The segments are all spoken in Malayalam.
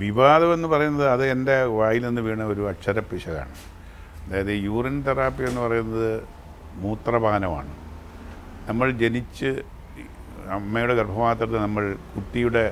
വിവാദം എന്ന് പറയുന്നത് അത് എൻ്റെ വായിൽ നിന്ന് വീണ ഒരു അക്ഷരപ്പിശകാണ് അതായത് യൂറിൻ തെറാപ്പി എന്ന് പറയുന്നത് മൂത്രപാനമാണ് നമ്മൾ ജനിച്ച് അമ്മയുടെ ഗർഭപാത്രത്തിൽ നമ്മൾ കുട്ടിയുടെ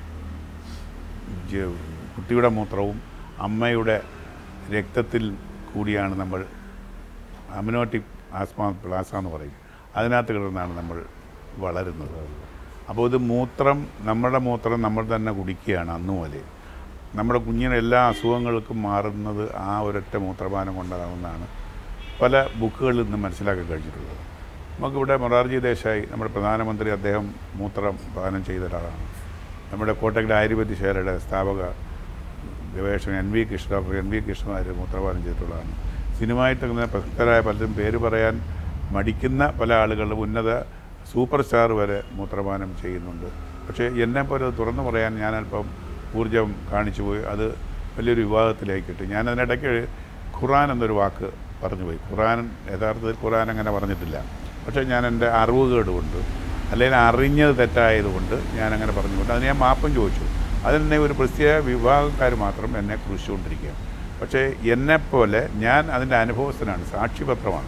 ജ- കുട്ടിയുടെ മൂത്രവും അമ്മയുടെ രക്തത്തിൽ കൂടിയാണ് നമ്മൾ അമിനോട്ടിക് ആസ്മ പ്ലാസ എന്ന് പറയും അതിനകത്ത് കിടന്നാണ് നമ്മൾ വളരുന്നത് അപ്പോൾ ഇത് മൂത്രം നമ്മുടെ മൂത്രം നമ്മൾ തന്നെ കുടിക്കുകയാണ് അന്ന് മുതലേ നമ്മുടെ കുഞ്ഞിന് എല്ലാ അസുഖങ്ങൾക്കും മാറുന്നത് ആ ഒരൊറ്റ മൂത്രപാനം കൊണ്ടാകുന്നതാണ് പല ബുക്കുകളിൽ നിന്ന് മനസ്സിലാക്കാൻ കഴിഞ്ഞിട്ടുള്ളത് നമുക്കിവിടെ മൊറാർജി ദേശായി നമ്മുടെ പ്രധാനമന്ത്രി അദ്ദേഹം മൂത്രം പാനം ചെയ്ത ഒരാളാണ് നമ്മുടെ കോട്ടക്കൽ ആയുർവേദ ശാലയുടെ സ്ഥാപക ഗവേഷകൻ N V Krishna doctor N V കൃഷ്ണമാർ മൂത്രപാനം ചെയ്തിട്ടുള്ളതാണ് സിനിമയായിട്ട് തന്നെ പ്രശസ്തരായ പലരും പേര് പറയാൻ മടിക്കുന്ന പല ആളുകളും ഉന്നത സൂപ്പർ സ്റ്റാർ വരെ മൂത്രപാനം ചെയ്യുന്നുണ്ട് പക്ഷേ എന്നെപ്പോലെ അത് തുറന്നു പറയാൻ ഞാൻ അല്പം ഊർജം കാണിച്ചു പോയി അത് വലിയൊരു വിവാദത്തിലേക്കിട്ട് ഞാൻ അതിനിടയ്ക്ക് ഖുറാൻ എന്നൊരു വാക്ക് പറഞ്ഞു പോയി ഖുറാൻ യഥാർത്ഥത്തിൽ ഖുറാൻ അങ്ങനെ പറഞ്ഞിട്ടില്ല പക്ഷേ ഞാൻ എൻ്റെ അറിവുകേട് കൊണ്ട് അല്ലെങ്കിൽ അറിഞ്ഞത് തെറ്റായതുകൊണ്ട് ഞാൻ അങ്ങനെ പറഞ്ഞുകൊണ്ട് അതിന് ഞാൻ മാപ്പും ചോദിച്ചു അതിനെ ഒരു പ്രത്യേക വിഭാഗക്കാർ മാത്രം എന്നെ കുറിച്ചുകൊണ്ടിരിക്കുക പക്ഷേ എന്നെപ്പോലെ ഞാൻ അതിൻ്റെ അനുഭവസ്ഥനാണ് സാക്ഷിപത്രമാണ്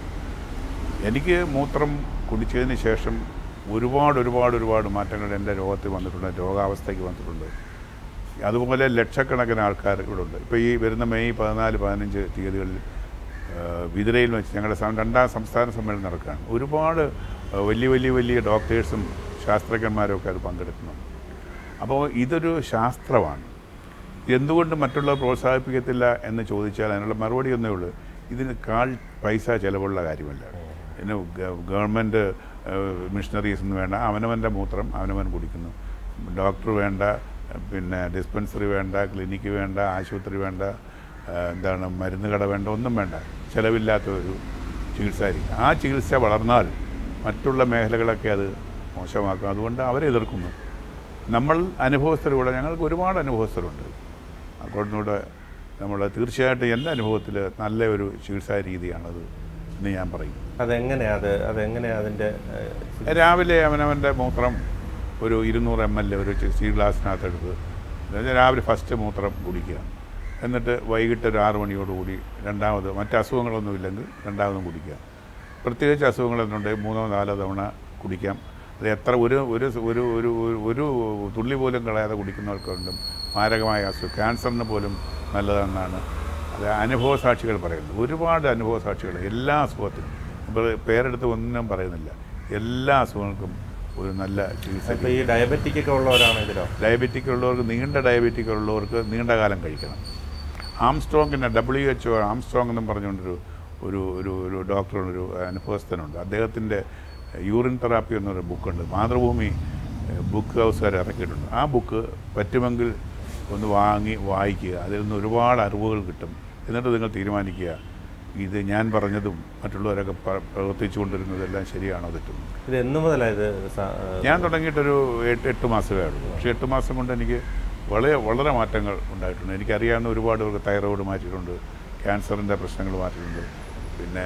എനിക്ക് മൂത്രം കുടിച്ചതിന് ശേഷം ഒരുപാട് ഒരുപാട് ഒരുപാട് മാറ്റങ്ങൾ എൻ്റെ രോഗത്തിൽ വന്നിട്ടുണ്ട് രോഗാവസ്ഥയ്ക്ക് വന്നിട്ടുണ്ട് അതുപോലെ ലക്ഷക്കണക്കിന് ആൾക്കാർ ഇവിടെ ഉണ്ട് ഇപ്പോൾ ഈ വരുന്ന മെയ് പതിനാല് പതിനഞ്ച് തീയതികളിൽ ആ, വിതുരയിൽ വെച്ച് ഞങ്ങളുടെ സം- രണ്ടാം സംസ്ഥാന സമ്മേളനം നടക്കുകയാണ് ഒരുപാട് ആ, വലിയ വലിയ വലിയ ഡോക്ടേഴ്സും ശാസ്ത്രജ്ഞന്മാരും ഒക്കെ അത് പങ്കെടുക്കുന്നുണ്ട് അപ്പോൾ ഇതൊരു ശാസ്ത്രമാണ് എന്തുകൊണ്ട് മറ്റുള്ളവർ പ്രോത്സാഹിപ്പിക്കത്തില്ല എന്ന് ചോദിച്ചാൽ അതിനുള്ള മറുപടി ഒന്നേ ഉള്ളൂ ഇതിന് കാൽ പൈസ ചിലവുള്ള കാര്യമല്ല പിന്നെ ഗ- ഗവൺമെൻറ് മിഷണറീസ് ഒന്നും വേണ്ട അവനവൻ്റെ മൂത്രം അവനവൻ കുടിക്കുന്നു ഡോക്ടർ വേണ്ട പിന്നെ ഡിസ്പെൻസറി വേണ്ട ക്ലിനിക്ക് വേണ്ട ആശുപത്രി വേണ്ട ആ, എന്താണ് മരുന്ന് കട വേണ്ട ഒന്നും വേണ്ട ചിലവില്ലാത്ത ഒരു ചികിത്സാരീതി ആ ചികിത്സ വളർന്നാൽ മറ്റുള്ള മേഖലകളൊക്കെ അത് മോശമാക്കും അതുകൊണ്ട് അവരെ എതിർക്കുന്നു നമ്മൾ അനുഭവസ്ഥരൂടെ ഞങ്ങൾക്ക് ഒരുപാട് അനുഭവസ്ഥരുണ്ട് അക്കൗണ്ടിലൂടെ നമ്മൾ തീർച്ചയായിട്ടും എൻ്റെ അനുഭവത്തിൽ നല്ല ഒരു ചികിത്സാ രീതിയാണത് എന്ന് ഞാൻ പറയും അതെങ്ങനെയാ അത് അതെങ്ങനെയാ അതിൻ്റെ ഏഹ്, രാവിലെ അവനവൻ്റെ മൂത്രം ഒരു ഇരുന്നൂറ് എം എൽ ഒരു ചെ- സ്റ്റീൽ ഗ്ലാസ്സിനകത്ത് എടുത്ത് അതായത് രാവിലെ ഫസ്റ്റ് മൂത്രം കുടിക്കുക എന്നിട്ട് വൈകിട്ട് ഒരു ആറ് മണിയോടുകൂടി രണ്ടാമത് മറ്റ് അസുഖങ്ങളൊന്നും ഇല്ലെങ്കിൽ രണ്ടാമതും കുടിക്കുക പ്രത്യേകിച്ച് അസുഖങ്ങളെന്നുണ്ടെങ്കിൽ മൂന്നോ നാലോ തവണ കുടിക്കാം അത് എത്ര ഒരു ഒരു ഒരു ഒരു ഒരു- ഒരു തുള്ളി പോലും കളയാതെ കുടിക്കുന്നവർക്കുണ്ട് മാരകമായ അസുഖം ക്യാൻസറിന് പോലും നല്ലതെന്നാണ് അത് അനുഭവ സാക്ഷികൾ പറയുന്നത് ഒരുപാട് അനുഭവ സാക്ഷികൾ എല്ലാ അസുഖത്തിനും ഇപ്പോൾ പേരെടുത്ത് ഒന്നും പറയുന്നില്ല എല്ലാ അസുഖങ്ങൾക്കും ഒരു നല്ല ചികിത്സ ഇപ്പൊ ഈ ഡയബറ്റിക് ഒക്കെ ഉള്ളവരാണ് ഇതിലോ ഡയബറ്റിക് ഉള്ളവർക്ക് നീണ്ട ഡയബറ്റിക് ഉള്ളവർക്ക് നീണ്ട കാലം കഴിക്കണം ആംസ്ട്രോങ്ങിൻ്റെ ഡബ്ല്യു എച്ച് ഒ ആംസ്ട്രോങ് എന്നും പറഞ്ഞുകൊണ്ടൊരു ഒരു ഒരു ഒരു ഡോക്ടറൊരു അനുഭവസ്ഥനുണ്ട് അദ്ദേഹത്തിൻ്റെ യൂറിൻ തെറാപ്പി എന്നൊരു ബുക്കുണ്ട് മാതൃഭൂമി ബുക്ക് ഹൗസുകാർ ഇറക്കിയിട്ടുണ്ട് ആ ബുക്ക് പറ്റുമെങ്കിൽ ഒന്ന് വാങ്ങി വായിക്കുക അതിൽ നിന്ന് ഒരുപാട് അറിവുകൾ കിട്ടും എന്നിട്ട് നിങ്ങൾ തീരുമാനിക്കുക ഇത് ഞാൻ പറഞ്ഞതും മറ്റുള്ളവരൊക്കെ പ- പ്രവർത്തിച്ചു കൊണ്ടിരുന്നതെല്ലാം ശരിയാണോ തെറ്റും ഇത് എന്ന് മുതലാണ് ഇത് സ- ഏഹ്, ഞാൻ തുടങ്ങിയിട്ടൊരു എട്ട് എട്ട് മാസമേ ഉള്ളൂ പക്ഷേ എട്ട് മാസം കൊണ്ട് എനിക്ക് വളരെ വളരെ മാറ്റങ്ങൾ ഉണ്ടായിട്ടുണ്ട് എനിക്കറിയാവുന്ന ഒരുപാട് പേർക്ക് തൈറോയ്ഡ് മാറ്റിയിട്ടുണ്ട് ക്യാൻസറിൻ്റെ പ്രശ്നങ്ങൾ മാറ്റിയിട്ടുണ്ട് പിന്നെ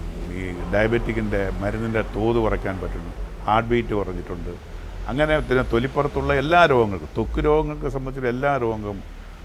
ഈ ഡയബറ്റിക്കിൻ്റെ മരുന്നിൻ്റെ തോത് കുറയ്ക്കാൻ പറ്റുന്നു ഹാർട്ട് ബീറ്റ് കുറഞ്ഞിട്ടുണ്ട് അങ്ങനെ പിന്നെ തൊലിപ്പുറത്തുള്ള എല്ലാ രോഗങ്ങൾക്കും ത്വക്ക് രോഗങ്ങൾക്ക് സംബന്ധിച്ചുള്ള എല്ലാ രോഗങ്ങളും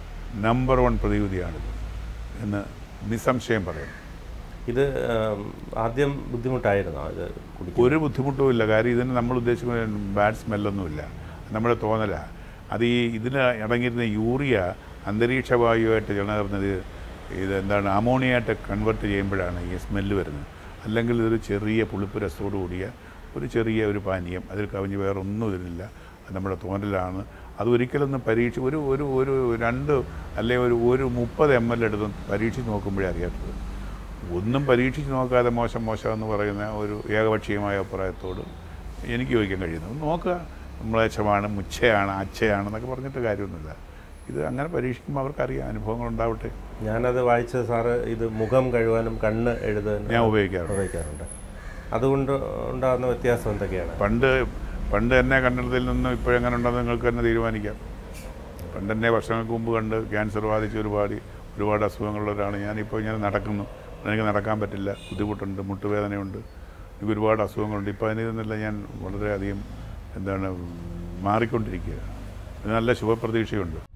നമ്പർ വൺ പ്രതിവിധിയാണിത് എന്ന് നിസ്സംശയം പറയാം ഇത് ഏഹ്, ആദ്യം ബുദ്ധിമുട്ടായിരുന്നോ ഇത് കുടിക്കാൻ ഒരു ബുദ്ധിമുട്ടും ഇല്ല കാര്യം ഇതിന് നമ്മൾ ഉദ്ദേശിക്കുന്ന ബാഡ് സ്മെല്ലൊന്നുമില്ല നമ്മുടെ തോന്നല അത് ഈ ഇതിന് അടങ്ങിയിരുന്ന യൂറിയ അന്തരീക്ഷ വായുവായിട്ട് ചേർന്നത് ഇത് എന്താണ് അമോണിയായിട്ട് കൺവെർട്ട് ചെയ്യുമ്പോഴാണ് ഈ സ്മെല്ല് വരുന്നത് അല്ലെങ്കിൽ ഇതൊരു ചെറിയ പുളിപ്പ് രസത്തോടു കൂടിയ ഒരു ചെറിയ ഒരു പാനീയം അതിൽ കവിഞ്ഞ് വേറെ ഒന്നും ഇതിനില്ല അത് നമ്മുടെ തോന്നലാണ് അത് ഒരിക്കലൊന്നും പരീക്ഷ ഒരു ഒരു ഒരു രണ്ട് അല്ലെങ്കിൽ ഒരു ഒരു മുപ്പത് എം എൽ എടുത്ത് പരീക്ഷിച്ച് നോക്കുമ്പോഴേ അറിയാത്തത് ഒന്നും പരീക്ഷിച്ച് നോക്കാതെ മോശം മോശം എന്ന് പറയുന്ന ഒരു ഏകപക്ഷീയമായ അഭിപ്രായത്തോട് എനിക്ക് യോജിക്കാൻ കഴിയുന്നു ഒന്ന് നോക്കുക മ്ലേച്ഛമാണ് മുച്ചയാണ് അച്ഛയാണെന്നൊക്കെ പറഞ്ഞിട്ട് കാര്യമൊന്നുമില്ല ഇത് അങ്ങനെ പരീക്ഷിക്കുമ്പോൾ അവർക്കറിയാം അനുഭവങ്ങൾ ഉണ്ടാവട്ടെ ഞാനത് വായിച്ചത് സാറ് ഇത് മുഖം കഴുകാനും കണ്ണ് എഴുതാനും ഞാൻ ഉപയോഗിക്കാറുണ്ട് ഉപയോഗിക്കാറുണ്ട് അതുകൊണ്ട് ഉണ്ടാകുന്ന വ്യത്യാസം എന്തൊക്കെയാണ് പണ്ട് പണ്ട് എന്നെ കണ്ടിടത്തിൽ നിന്നും ഇപ്പോഴെങ്ങനെ ഉണ്ടെന്ന് നിങ്ങൾക്ക് തന്നെ തീരുമാനിക്കാം പണ്ട് എന്നെ വർഷങ്ങൾക്ക് മുമ്പ് കണ്ട് ക്യാൻസർ ബാധിച്ച് ഒരുപാട് ഒരുപാട് അസുഖങ്ങളുള്ളവരാണ് ഞാനിപ്പോൾ ഇങ്ങനെ നടക്കുന്നു എനിക്ക് നടക്കാൻ പറ്റില്ല ബുദ്ധിമുട്ടുണ്ട് മുട്ടുവേദനയുണ്ട് എനിക്ക് ഒരുപാട് അസുഖങ്ങളുണ്ട് ഇപ്പോൾ അതിൽ നിന്നെല്ലാം ഞാൻ വളരെയധികം എന്താണ് മാറിക്കൊണ്ടിരിക്കുക ഇത് നല്ല ശുഭപ്രതീക്ഷയുണ്ട്